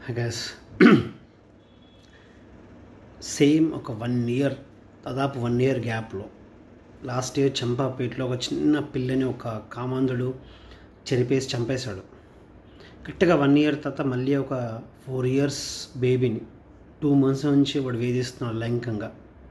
గస్ same ఒక one year దాదాపు one year గ్యాప్లో లాస్ట్ ఇయర్ చంపాపేటలో ఒక చిన్న పిల్లని ఒక కామాంధుడు చెరిపేసి చంపేశాడు కరెక్ట్గా వన్ ఇయర్ తర్వాత మళ్ళీ ఒక ఫోర్ ఇయర్స్ బేబీని టూ మంత్స్ నుంచి వాడు వేధిస్తున్నాడు లైంగికంగా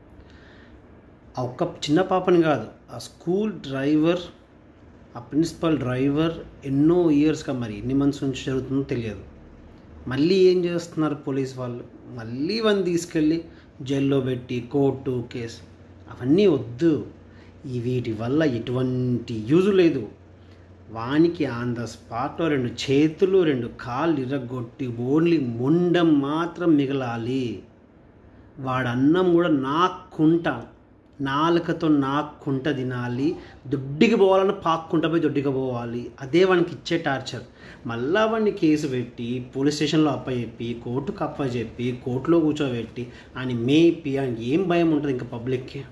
ఆ ఒక్క చిన్న పాపని కాదు ఆ స్కూల్ డ్రైవర్ ఆ ప్రిన్సిపల్ డ్రైవర్ ఎన్నో ఇయర్స్గా మరి ఎన్ని మంత్స్ నుంచి జరుగుతుందో తెలియదు మళ్ళీ ఏం చేస్తున్నారు పోలీస్ వాళ్ళు మళ్ళీ వన్ తీసుకెళ్ళి జైల్లో పెట్టి కోర్టు కేసు అవన్నీ వద్దు ఈ వీటి వల్ల ఎటువంటి యూజ్ లేదు వానికి ఆన్ ద స్పాట్లో రెండు చేతులు రెండు కాళ్ళు ఇరగొట్టి ఓన్లీ మొండం మాత్రం మిగలాలి వాడు అన్నం కూడా నాక్కుంటా నాలుకతో నాక్కుంట తినాలి దొడ్డికి పోవాలని పాక్కుంటా పోయి దొడ్డికి పోవాలి అదే వానికి ఇచ్చే టార్చర్ మళ్ళా వాడిని కేసు పెట్టి పోలీస్ స్టేషన్లో అప్పచెప్పి కోర్టుకు అప్పచెప్పి కోర్టులో కూర్చోబెట్టి అని మేపి ఆయనకి ఏం భయం ఉంటుంది ఇంకా పబ్లిక్కి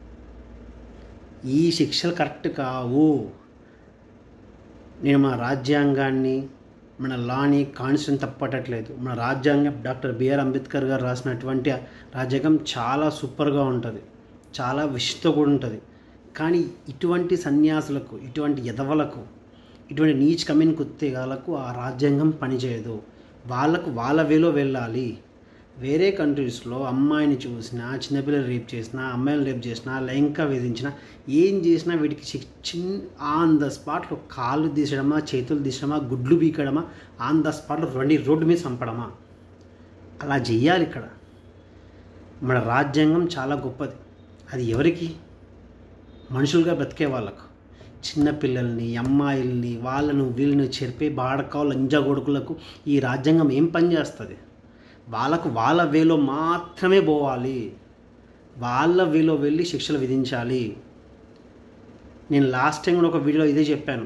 ఈ శిక్షలు కరెక్ట్ కావు నేను మన రాజ్యాంగాన్ని మన లాని కాన్స్టిట్యూషన్ తప్పటట్లేదు మన రాజ్యాంగం డాక్టర్ బిఆర్ అంబేద్కర్ గారు రాసినటువంటి రాజ్యాంగం చాలా సూపర్గా ఉంటుంది చాలా విషతో కూడా ఉంటుంది కానీ ఇటువంటి సన్యాసులకు ఇటువంటి ఎదవలకు ఇటువంటి నీచ్ కమిన్ కుత్తేగాలకు ఆ రాజ్యాంగం పనిచేయదు వాళ్ళకు వాళ్ళ వేలో వెళ్ళాలి వేరే కంట్రీస్లో అమ్మాయిని చూసినా చిన్నపిల్లలు రేప్ చేసినా అమ్మాయిలు రేప్ చేసినా లైంగిక వేధించినా ఏం చేసినా వీటికి శిక్- చిన్ ఆన్ ద స్పాట్లో కాళ్ళు తీసడమా చేతులు తీసడమా గుడ్లు బీకడమా ఆన్ ద స్పాట్లో రెండు రోడ్డు మీద చంపడమా అలా చెయ్యాలి ఇక్కడ మన రాజ్యాంగం చాలా గొప్పది అది ఎవరికి మనుషులుగా బ్రతికే వాళ్ళకు చిన్నపిల్లల్ని అమ్మాయిల్ని వాళ్ళను వీళ్ళని చెరిపే బాడకావు లంజా కొడుకులకు ఈ రాజ్యాంగం ఏం పని చేస్తుంది వాళ్ళకు వాళ్ళ వేలో మాత్రమే పోవాలి వాళ్ళ వేలో వెళ్ళి శిక్షలు విధించాలి నేను లాస్ట్ టైం కూడా ఒక వీడియోలో ఇదే చెప్పాను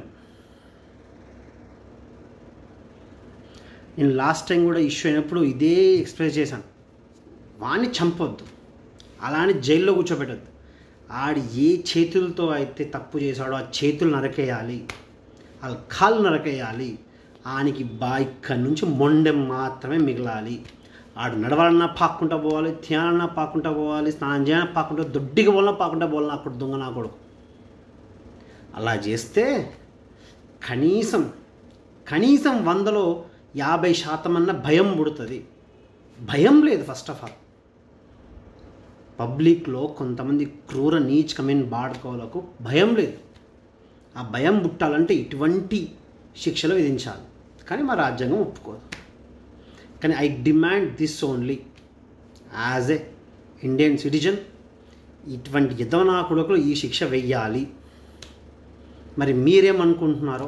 నేను లాస్ట్ టైం కూడా ఇష్యూ అయినప్పుడు ఇదే ఎక్స్ప్రెస్ చేశాను వాడిని చంపొద్దు అలానే జైల్లో కూర్చోబెట్టద్దు ఆడు ఏ చేతులతో అయితే తప్పు చేశాడో ఆ చేతులు నరకేయాలి వాళ్ళ కాళ్ళు నరకేయాలి ఆనికి బా ఇక్కడి నుంచి మొండెం మాత్రమే మిగలాలి ఆడు నడవాలన్నా పాక్కుంటా పోవాలి తినాలన్నా పాక్కుంటా పోవాలి స్నానం చేయాలన్నా పాక్కుంటా దొడ్డికి పోవాలన్నా పాక్కుంటా పోవాలన్నా అక్కడ దొంగ నా కొడుకు అలా చేస్తే కనీసం కనీసం వందలో యాభై శాతం అన్న భయం పుడుతుంది భయం లేదు ఫస్ట్ ఆఫ్ ఆల్ పబ్లిక్లో కొంతమంది క్రూర నీచ్ కమిన్ బాడుకోలకు భయం లేదు ఆ భయం పుట్టాలంటే ఇటువంటి శిక్షలు విధించాలి కానీ మా రాజ్యాంగం ఒప్పుకోదు కానీ I demand this only as a Indian citizen ఇటువంటి యదవనా కొడుకులు ఈ శిక్ష వెయ్యాలి మరి మీరేమనుకుంటున్నారో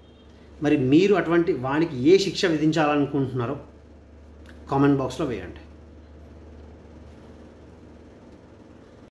మరి మీరు అటువంటి వానికి ఏ శిక్ష విధించాలనుకుంటున్నారో కామెంట్ బాక్స్లో వేయండి